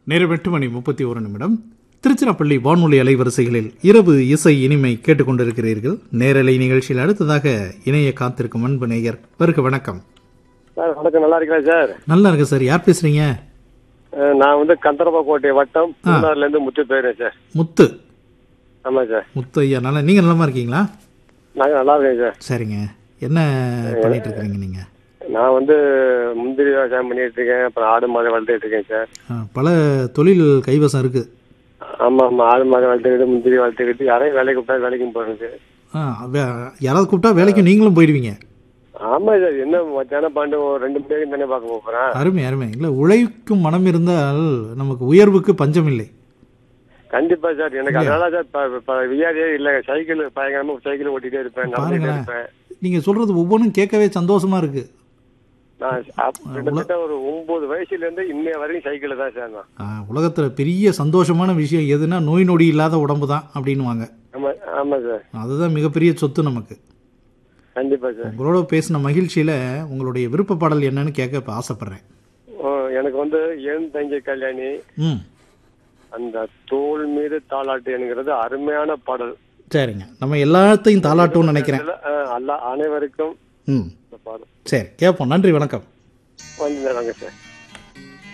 நேரம் எட்டு மணி முப்பத்தி ஒரு நிமிடம் திருச்சிராப்பள்ளி வானொலி அலைவரிசைகளில் இரவு இசை இனிமை கேட்டுக்கொண்டிருக்கிறீர்கள் நேரலை நிகழ்ச்சியில் அடுத்ததாக இணைய காத்திருக்கும் அன்பு நேயர் வருக வணக்கம் சார் வணக்கம் நல்லா இருக்கீங்களா சார் நல்லா இருக்கு சார் யார் பேசுறீங்க அஹ், நான் வந்து கந்தரப்பா கோட்டை வட்டம் பூனார்ல இருந்து முத்து போயிருக்கேன் சார் முத்து ஆமா சார் முத்து ஐயா நல்லா நீங்க நலமா இருக்கீங்களா நாங்க நல்லா இருக்கேன் சார் சரிங்க என்ன பண்ணிட்டு இருக்கிறீங்க நீங்க நான் வந்து முந்திரி விவசாயம் பண்ணிட்டு இருக்கேன் அப்புறம் ஆடு மாடு வளர்த்துட்டு இருக்கேன் சார் ஆ, பல தொழில் கைவசம் இருக்கு ஆமா ஆமா ஆடு மாடு வளர்த்துக்கிட்டு முந்திரி வளர்த்துக்கிட்டு யாரையும் வேலைக்கு கூப்பிட்டா வேலைக்கும் போறேன் சார் ஆ, வே- யாராவது கூப்பிட்டா வேலைக்கு நீங்களும் போயிடுவீங்க ஆமா சார் என்ன மத்தியான பாண்டு ஒரு ரெண்டு மணி வரைக்கும் தானே பார்க்க போறேன் அருமை அருமை இல்லை உழைக்கும் மனம் இருந்தால் நமக்கு உயர்வுக்கு பஞ்சம் இல்லை கண்டிப்பா சார் எனக்கு அதனால சார் இப்ப- இப்ப வியாதியே இல்ல சைக்கிள் பயங்கரமா சைக்கிள் ஓட்டிட்டே இருப்பேன் நடந்துட்டே பாருங்களேன். இருப்பேன் நீங்க சொல்றது ஒவ்வொன்றும் கேட்கவே சந்தோஷமா இருக்கு நான் அப்- கிட்டத்தட்ட ஒரு ஒன்பது வயசுல இருந்து இன்னைய வரைக்கும் சைக்கிள் தான் சார் நான் ஆ, உலகத்துல பெரிய சந்தோஷமான விஷயம் எதுனா நோய் நொடி இல்லாத உடம்பு தான் அப்படின்னுவாங்க ஆமா ஆமா சார் அதுதான் மிகப்பெரிய சொத்து நமக்கு கண்டிப்பா சார் உங்களோட பேசின மகிழ்ச்சியில உங்களுடைய விருப்ப பாடல் என்னன்னு கேட்க இப்ப ஆசைப்படுறேன் ஓ, எனக்கு வந்து என் தங்கை கல்யாணி ம் அந்த தோல் மீது தாளாட்டு என்கிறது அருமையான பாடல் சரிங்க நம்ம எல்லாத்தையும் தாளாட்டும்னு நினைக்கிறேன் இதுல, அஹ், அல்ல அனைவருக்கும் ம் இந்த பாடல் சரி கேட்போம் நன்றி வணக்கம் வந்து வாங்க சார்